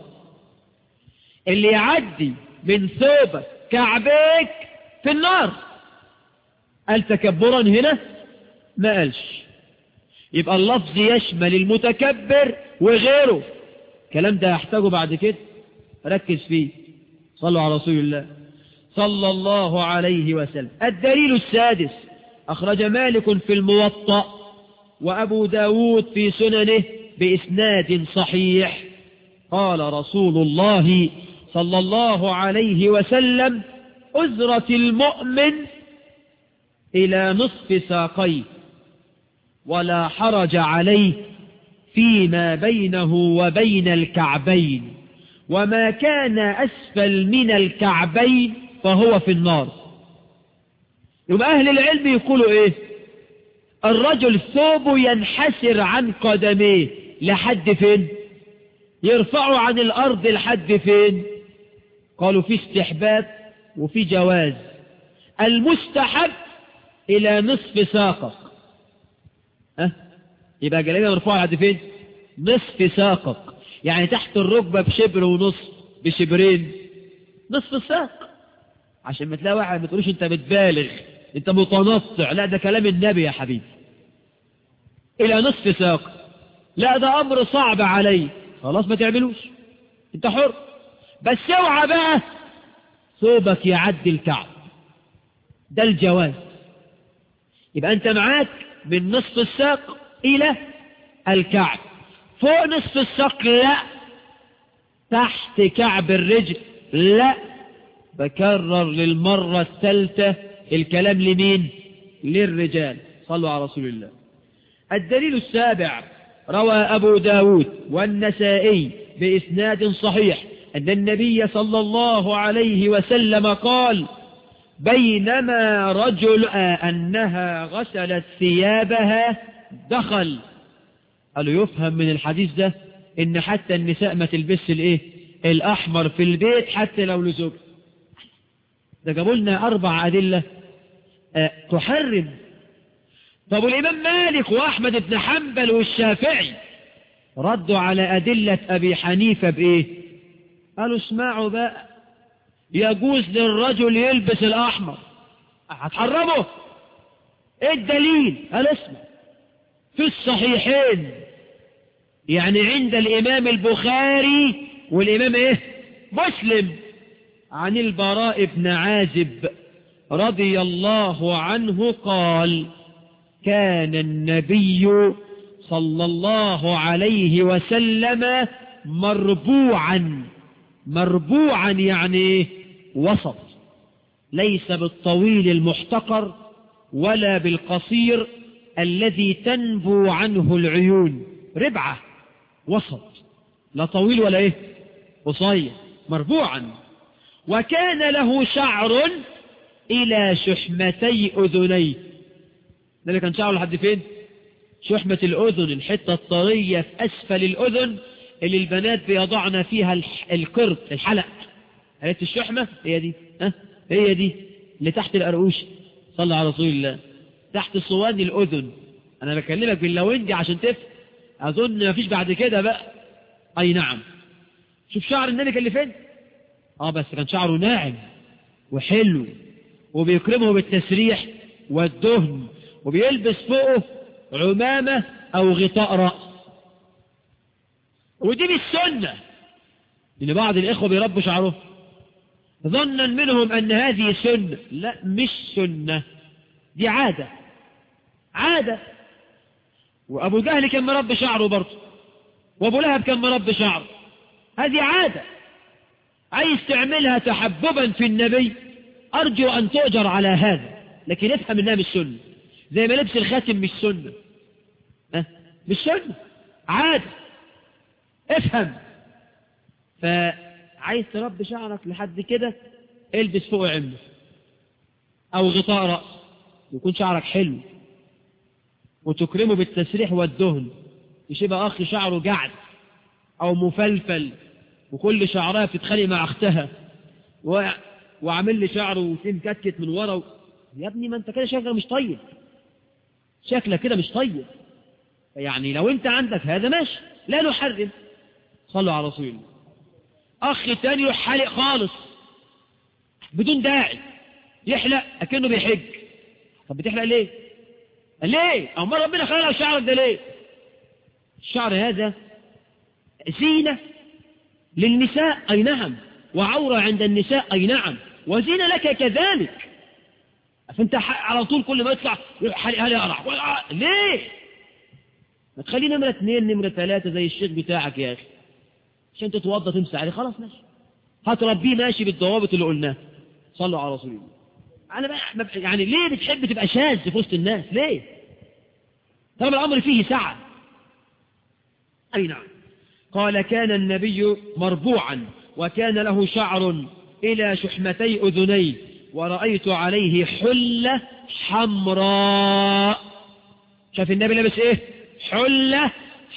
اللي يعدي من ثوبك كعبيك في النار قال تكبرا هنا ما قالش يبقى اللفظ يشمل المتكبر وغيره الكلام ده هحتاجه بعد كده ركز فيه صلوا على رسول الله صلى الله عليه وسلم الدليل السادس أخرج مالك في الموطأ وأبو داود في سننه بإسناد صحيح قال رسول الله صلى الله عليه وسلم أزرة المؤمن إلى نصف ساقيه ولا حرج عليه فيما بينه وبين الكعبين وما كان أسفل من الكعبين فهو في النار يبقى أهل العلم يقولوا إيه الرجل ثوبه ينحسر عن قدميه لحد فين يرفعه عن الأرض لحد فين قالوا في استحباب وفي جواز المستحب إلى نصف ساقك أه؟ يبقى جلابيه مرفوعه لحد فين نصف ساقك يعني تحت الركبة بشبر ونص بشبرين نصف الساق عشان ما تلاقي واحد ما تقولوش انت بتبالغ انت متنطع لا ده كلام النبي يا حبيبي الى نصف ساق لا ده امر صعب علي خلاص ما تعملوش انت حر بس اوعى بقى ثوبك يعدي الكعب ده الجواز يبقى انت معاك من نصف الساق الى الكعب فوق نصف الساق لا تحت كعب الرجل لا بكرر للمرة الثالثة الكلام لمين للرجال صلوا على رسول الله الدليل السابع روى أبو داود والنسائي بإسناد صحيح أن النبي صلى الله عليه وسلم قال بينما رجل أنها غسلت ثيابها دخل قالوا يفهم من الحديث ده ان حتى النساء ما تلبس الايه الاحمر في البيت حتى لو لزوج ده جابوا لنا اربع ادله أه تحرم طب الامام مالك واحمد بن حنبل والشافعي ردوا على ادله ابي حنيفه بايه قالوا اسمعوا بقى يجوز للرجل يلبس الاحمر هتحرمه ايه الدليل قال اسمع في الصحيحين يعني عند الإمام البخاري والإمام إيه مسلم عن البراء بن عازب رضي الله عنه قال كان النبي صلى الله عليه وسلم مربوعا مربوعا يعني وسط ليس بالطويل المحتقر ولا بالقصير الذي تنبو عنه العيون ربعة وسط لا طويل ولا ايه قصير مربوعا وكان له شعر إلى شحمتي أذنيه ده اللي كان شعره لحد فين شحمة الأذن الحتة الطرية في أسفل الأذن اللي البنات بيضعن فيها القرد الحلق عرفت الشحمة هي دي ها هي دي اللي تحت الأرقوش صلى على رسول الله تحت صوان الأذن أنا بكلمك باللوندي عشان تفهم أظن مفيش بعد كده بقى أي نعم شوف شعر النبي كان اللي فين آه بس كان شعره ناعم وحلو وبيكرمه بالتسريح والدهن وبيلبس فوقه عمامة أو غطاء رأس ودي مش سنة لأن بعض الإخوة بيربوا شعره ظنا منهم أن هذه سنة لا مش سنة دي عادة عادة وأبو جهل كان مربي شعره برضه وأبو لهب كان مربي شعره هذه عادة عايز تعملها تحببا في النبي أرجو أن تؤجر على هذا لكن افهم إنها مش سنة زي ما لبس الخاتم مش سنة أه؟ مش سنة عادي افهم فعايز تربي شعرك لحد كده البس فوق عمه أو غطاء رأس يكون شعرك حلو وتكرمه بالتسريح والدهن مش يبقى أخ شعره جعد أو مفلفل وكل شعرها بتتخانق مع أختها و... وعامل لي شعره وتمكتكت من ورا و... يا ابني ما انت كده شكلك مش طيب شكلك كده مش طيب يعني لو انت عندك هذا ماشي لا نحرم صلوا على رسول الله اخ تاني يروح حالق خالص بدون داعي يحلق اكنه بيحج طب بتحلق ليه ليه امال ربنا خلق شعرك ده ليه الشعر هذا زينة للنساء اي نعم وعورة عند النساء اي نعم وزينة لك كذلك فانت على طول كل ما يطلع هل يقرع ليه ما تخليه نمرة اثنين نمرة ثلاثة زي الشيخ بتاعك يا اخي عشان تتوضى تمسح عليه خلاص ماشي هتربيه ماشي بالضوابط اللي قلناها صلوا على رسول الله انا بقى يعني ليه بتحب تبقى شاذ في وسط الناس ليه طالما الامر فيه سعه اي نعم قال كان النبي مربوعا وكان له شعر الى شحمتي اذنيه ورأيت عليه حلة حمراء شاف النبي لابس ايه حلة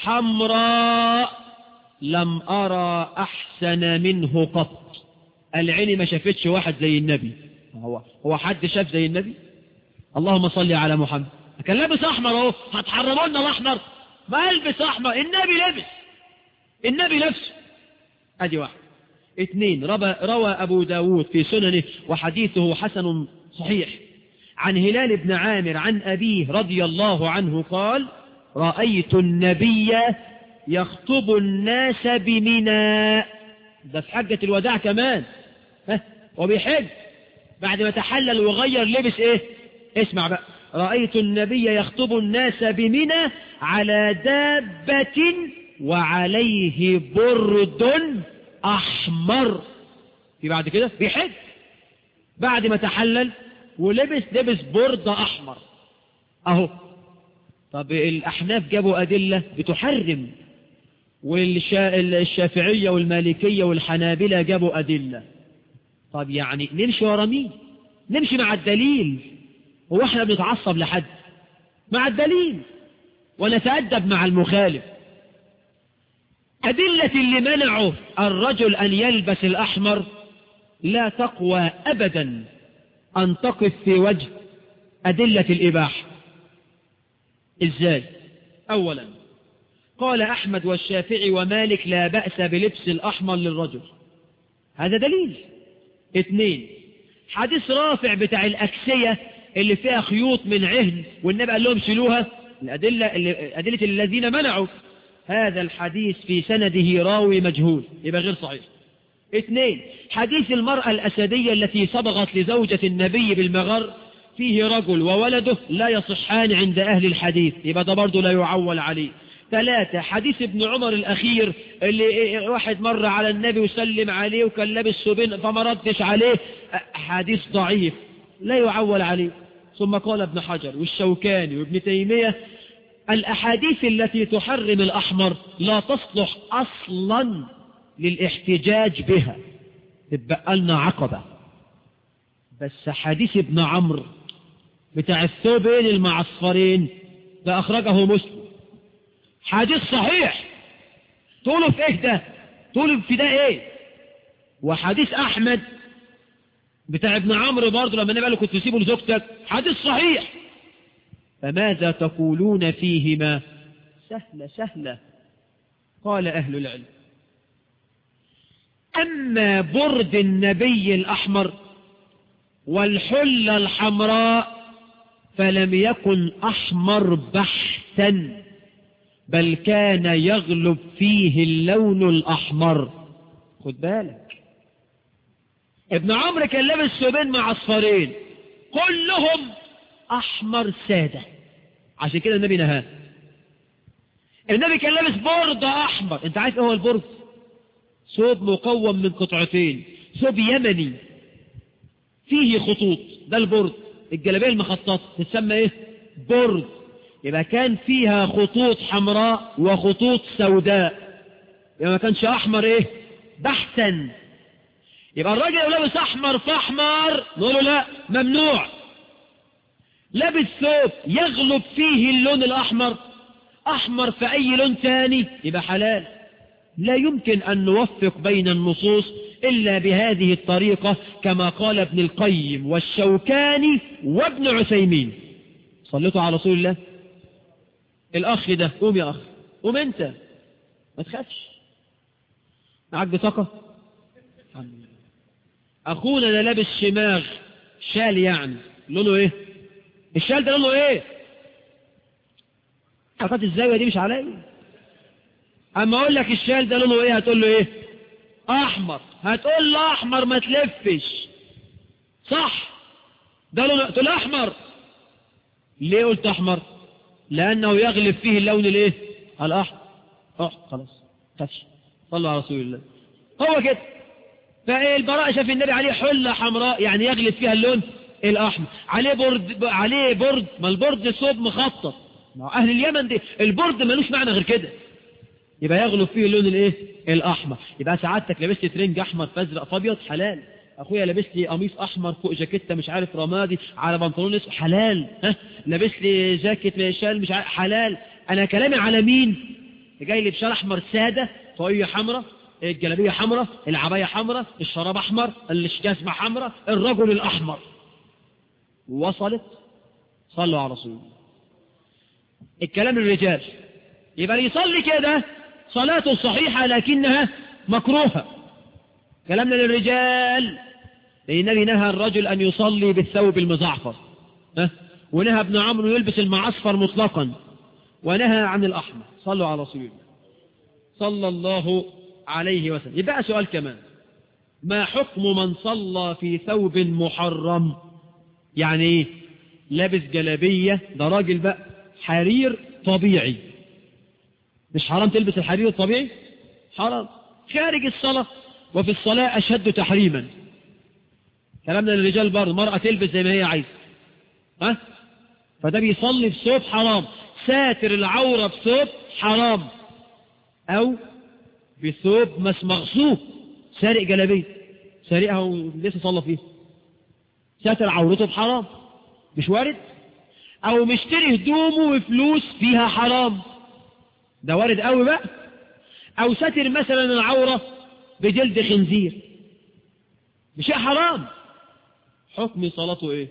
حمراء لم أرى أحسن منه قط العين ما شافتش واحد زي النبي هو هو حد شاف زي النبي اللهم صل على محمد كان لابس أحمر اهو هتحرموا لنا الأحمر ما البس أحمر النبي لبس النبي نفسه ادي واحد اثنين روى أبو داود في سننه وحديثه حسن صحيح عن هلال بن عامر عن أبيه رضي الله عنه قال رأيت النبي يخطب الناس بمنى ده في حجة الوداع كمان ها وبيحج بعد ما تحلل وغير لبس ايه اسمع بقى رأيت النبي يخطب الناس بمنى على دابة وعليه برد أحمر في بعد كده بيحج بعد ما تحلل ولبس لبس برد أحمر أهو طب الأحناف جابوا أدلة بتحرم والشافعية والمالكية والحنابلة جابوا أدلة طب يعني نمشي ورا مين نمشي مع الدليل هو احنا بنتعصب لحد مع الدليل ونتأدب مع المخالف أدلة اللي منعوا الرجل أن يلبس الأحمر لا تقوى أبدا أن تقف في وجه أدلة الإباحة إزاي أولا قال أحمد والشافعي ومالك لا بأس بلبس الأحمر للرجل هذا دليل اثنين حديث رافع بتاع الأكسية اللي فيها خيوط من عهن والنبي قال لهم شيلوها الأدلة, أدلة الذين منعوا هذا الحديث في سنده راوي مجهول يبقى غير صحيح اثنين حديث المرأة الأسدية التي صبغت لزوجة النبي بالمغر فيه رجل وولده لا يصحان عند أهل الحديث يبقى ده برضه لا يعول عليه ثلاثة حديث ابن عمر الأخير اللي واحد مر على النبي وسلم عليه وكان لابس سبين فما ردش عليه حديث ضعيف لا يعول عليه ثم قال ابن حجر والشوكاني وابن تيمية الأحاديث التي تحرم الأحمر لا تصلح أصلا للاحتجاج بها تبقى لنا عقبة بس حديث ابن عمرو بتاع الثوبين المعصفرين ده أخرجه مسلم حديث صحيح طوله في ايه ده طوله في ده ايه وحديث أحمد بتاع ابن عمرو برضه لما النبي قال له كنت تسيبه لزوجتك حديث صحيح فماذا تقولون فيهما سهلة سهلة قال أهل العلم أما برد النبي الأحمر والحلة الحمراء فلم يكن أحمر بحتا بل كان يغلب فيه اللون الأحمر خد بالك ابن عمرو كان لابس ثوبين مع اصفرين كلهم احمر ساده عشان كده النبي نهاه النبي كان لابس برد احمر انت عارف ايه هو البرد ثوب مكون من قطعتين ثوب يمني فيه خطوط ده البرد الجلابيه المخططه تسمى ايه برد يبقى كان فيها خطوط حمراء وخطوط سوداء يبقى ما كانش احمر ايه بحثا يبقى الراجل لو لابس احمر في احمر نقول له لا ممنوع لابس ثوب يغلب فيه اللون الاحمر احمر في اي لون تاني يبقى حلال لا يمكن ان نوفق بين النصوص الا بهذه الطريقة كما قال ابن القيم والشوكاني وابن عثيمين صليتوا على رسول الله الاخ ده قوم يا اخ قوم انت ما تخافش معاك بطاقة اخونا ده لابس شماغ شال يعني لونه ايه الشال ده لونه ايه حركات الزاوية دي مش عليا اما اقول لك الشال ده لونه ايه هتقول له ايه احمر هتقول له احمر ما تلفش صح ده لونه تقول له احمر ليه قلت احمر لانه يغلب فيه اللون الايه الاحمر اه خلاص خفش صلوا على رسول الله هو كده فالبراء شاف النبي عليه حلة حمراء يعني يغلب فيها اللون الأحمر عليه برد عليه برد ما البرد ثوب مخطط ما أهل اليمن دي البرد ملوش معنى غير كده يبقى يغلب فيه اللون الايه الأحمر يبقى سعادتك لبست ترنج أحمر فازرق فابيض حلال أخويا لابس لي قميص أحمر فوق جاكيتة مش عارف رمادي على بنطلون اسود حلال ها لابس لي جاكيت شال مش عارف حلال أنا كلامي على مين جاي لي بشال أحمر سادة طاقية حمراء الجلابية حمراء العباية حمراء الشراب أحمر الجزمة حمراء الرجل الأحمر وصلت صلوا على رسول الله الكلام الرجال يبقى اللي يصلي كده صلاته صحيحة لكنها مكروهة كلامنا للرجال لأن النبي نهى الرجل أن يصلي بالثوب المزعفر ها؟ ونهى ابن عمرو يلبس المعصفر مطلقا ونهى عن الأحمر صلوا على رسول الله صلى الله عليه وسلم يبقى سؤال كمان ما حكم من صلى في ثوب محرم يعني ايه لابس جلابية ده راجل بقى حرير طبيعي مش حرام تلبس الحرير الطبيعي حرام خارج الصلاة وفي الصلاة أشد تحريما كلامنا للرجال برضه المرأة تلبس زي ما هي عايزة ها فده بيصلي في ثوب حرام ساتر العورة في ثوب حرام أو في ثوب مس مغصوب سارق جلابيه سارقها ولسه صلى فيها ساتر عورته بحرام مش وارد او مشتري هدومه وفلوس فيها حرام ده وارد قوي بقى او ساتر مثلا العورة بجلد خنزير بشيء حرام حكم صلاته ايه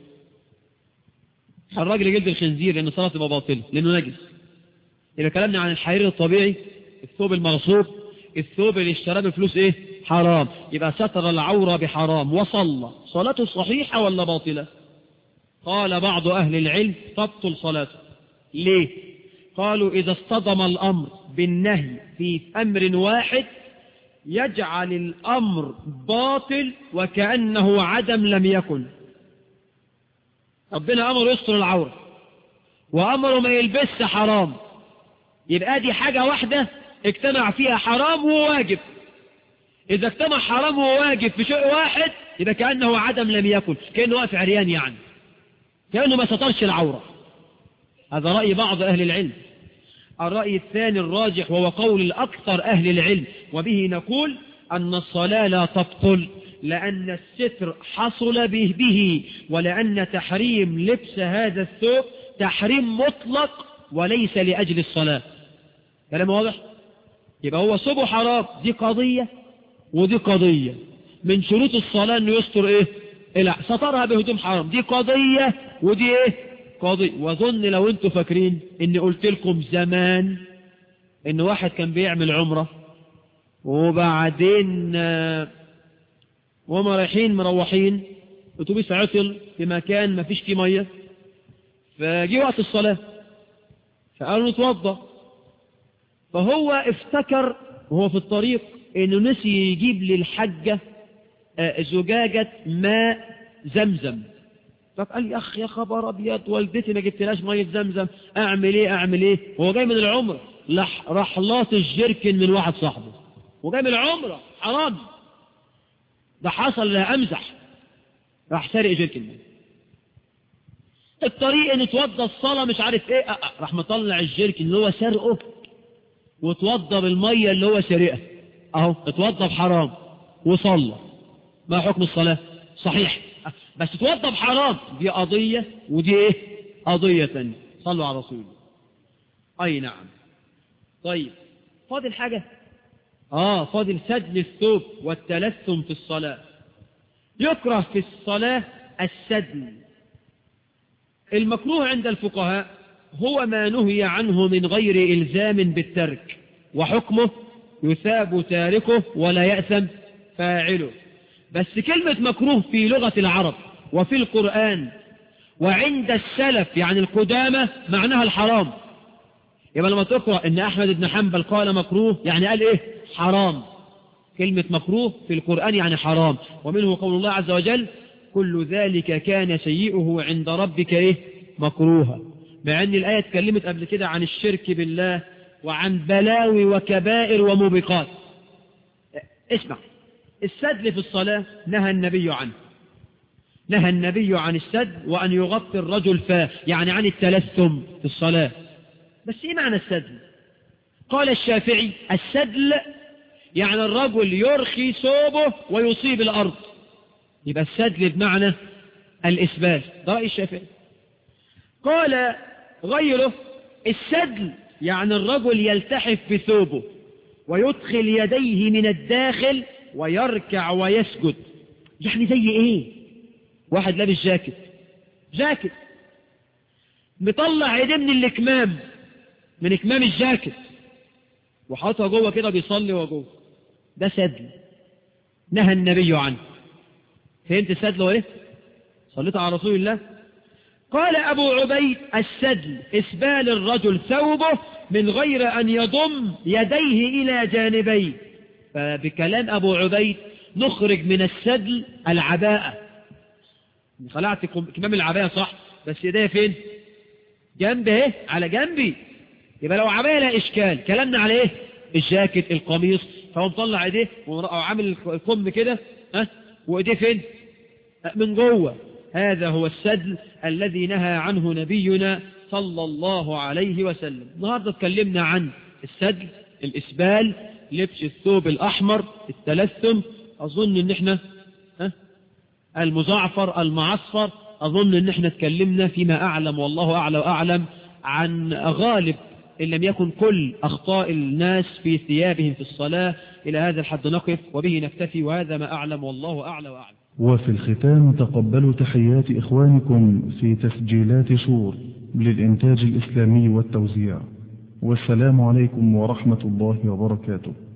الراجل جلد الخنزير لان صلاته تبقى باطله لانه نجس يبقى كلامنا عن الحرير الطبيعي الثوب المغصوب الثوب اللي اشتراه بفلوس ايه حرام يبقى ستر العورة بحرام وصلى صلاته صحيحة ولا باطلة قال بعض أهل العلم تبطل صلاته ليه قالوا إذا اصطدم الأمر بالنهي في أمر واحد يجعل الأمر باطل وكأنه عدم لم يكن ربنا أمر يستر العورة وأمره ما يلبس حرام يبقى دي حاجة واحدة اجتمع فيها حرام وواجب إذا اجتمع حرام وواجب في شيء واحد يبقى كأنه عدم لم يكن كأنه واقف عريان يعني كأنه ما سطرش العورة هذا رأي بعض أهل العلم الرأي الثاني الراجح وهو قول الأكثر أهل العلم وبه نقول أن الصلاة لا تبطل لأن الستر حصل به, به ولأن تحريم لبس هذا الثوب تحريم مطلق وليس لأجل الصلاة كلام واضح يبقى هو صبه حرام دي قضية ودي قضية من شروط الصلاة انه يستر ايه لا سترها بهدوم حرام دي قضية ودي ايه قضية واظن لو انتوا فاكرين اني قلت لكم زمان ان واحد كان بيعمل عمرة وبعدين وهم رايحين مروحين اتوبيس عطل في مكان ما فيش فيه ميه فجي وقت الصلاة فقالوا نتوضى فهو افتكر وهو في الطريق انه نسي يجيب للحجة زجاجة ماء زمزم فقال لي اخ يا خبر ابيض والدتي ما جبتلاش مية زمزم اعمل ايه اعمل ايه هو جاي من العمر راح لاط الجركن من واحد صاحبه وجاي من العمرة حرام ده حصل لا امزح راح سارق جيركن مية الطريق ان اتوضى الصلاة مش عارف ايه أه، أه، راح مطلع الجيركن اللي هو سرقه واتوضى بالمية اللي هو سرقها اهو اتوضى بحرام وصلى ما حكم الصلاة صحيح أه، بس اتوضى بحرام دي قضية ودي ايه قضية تانية صلوا على رسول الله اي نعم طيب فاضل حاجة اه فاضل سدل الثوب والتلثم في الصلاة يكره في الصلاة السدل المكروه عند الفقهاء هو ما نهي عنه من غير إلزام بالترك وحكمه يثاب تاركه ولا يأثم فاعله بس كلمة مكروه في لغة العرب وفي القرآن وعند السلف يعني القدامى معناها الحرام يبقى لما تقرأ ان أحمد بن حنبل قال مكروه يعني قال ايه حرام كلمة مكروه في القرآن يعني حرام ومنه قول الله عز وجل كل ذلك كان سيئه عند ربك ايه مكروها مع ان الآية اتكلمت قبل كده عن الشرك بالله وعن بلاوي وكبائر وموبقات اسمع السدل في الصلاة نهى النبي عنه نهى النبي عن السدل وأن يغطي الرجل فاه يعني عن التلثم في الصلاة بس ايه معنى السدل قال الشافعي السدل يعني الرجل يرخي ثوبه ويصيب الأرض يبقى السدل بمعنى الإسبال ده رأي الشافعي قال غيره السدل يعني الرجل يلتحف بثوبه ويدخل يديه من الداخل ويركع ويسجد يعني زي ايه واحد لابس جاكيت جاكيت مطلع ايديه من الاكمام من اكمام الجاكيت وحاطها جوه كده بيصلي وجوه ده سدل نهى النبي عنه فهمت السدل هو ايه صليت على رسول الله قال أبو عبيد السدل إسبال الرجل ثوبه من غير أن يضم يديه إلى جانبيه فبكلام أبو عبيد نخرج من السدل العباءة خلعت كمام العباءة صح بس يديه فين جنب ايه على جنبي يبقى لو عباية لا إشكال كلامنا على ايه الجاكيت القميص فهو مطلع ايديه وعامل الكم كده ها وايديه فين من جوه هذا هو السدل الذي نهى عنه نبينا صلى الله عليه وسلم النهاردة اتكلمنا عن السدل الإسبال لبس الثوب الأحمر التلثم أظن ان احنا ها المزعفر المعصفر أظن ان احنا اتكلمنا فيما أعلم والله أعلى وأعلم عن غالب إن لم يكن كل أخطاء الناس في ثيابهم في الصلاة إلى هذا الحد نقف وبه نكتفي وهذا ما أعلم والله أعلى وأعلم وفي الختام تقبلوا تحيات إخوانكم في تسجيلات شور للإنتاج الإسلامي والتوزيع والسلام عليكم ورحمة الله وبركاته